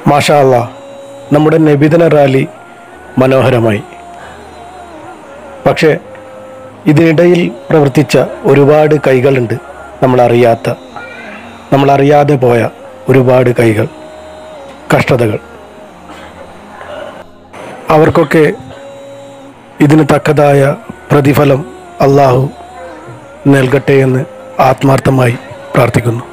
മാഷാ അല്ലാ നമ്മുടെ നബിദിന റാലി മനോഹരമായി പക്ഷേ ഇതിനിടയിൽ പ്രവർത്തിച്ച ഒരുപാട് കൈകളുണ്ട് നമ്മളറിയാത്ത നമ്മളറിയാതെ പോയ ഒരുപാട് കൈകൾ കഷ്ടതകൾ അവർക്കൊക്കെ ഇതിന് തക്കതായ പ്രതിഫലം അള്ളാഹു നൽകട്ടെ എന്ന് ആത്മാർത്ഥമായി പ്രാർത്ഥിക്കുന്നു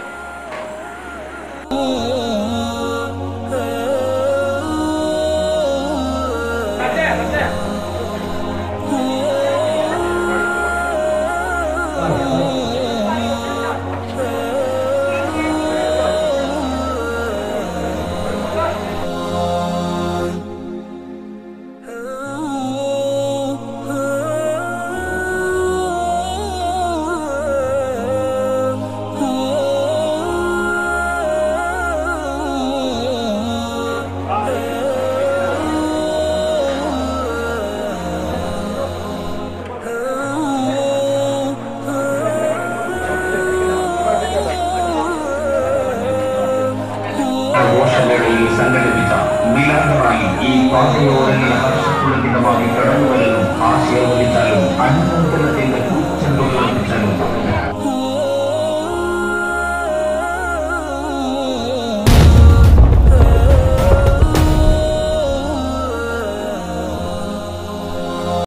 ആഘോഷവേളയിൽ സംഘടിപ്പിച്ച മിലാദുമായി ഈ പാതയോരങ്ങൾ ഹർഷപുളകിതമായി കടന്നു വരുന്നു ആശയവദിച്ചാലും അനുഭവത്തിന്റെ